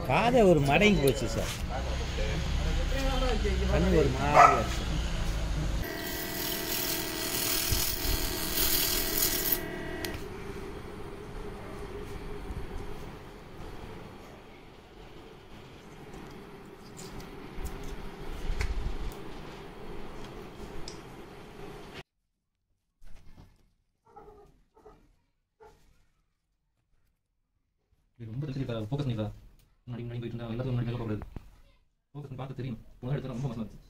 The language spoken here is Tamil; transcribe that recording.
காதை ஒரு மடங்கி போச்சு சார் கண்ணு ஒரு மாதிரியா இருக்கு இது ரொம்ப தெரிஞ்சிருக்கா ஃபோக்கஸ் பண்ணிக்கா முன்னாடி முன்னாடி போயிட்டு இருந்தா எல்லாத்தையும் முன்னாடி மேலே போகிறது ஃபோக்கஸ் பார்த்து தெரியும் முதல் இடத்துல ரொம்ப மோசமாக இருந்துச்சு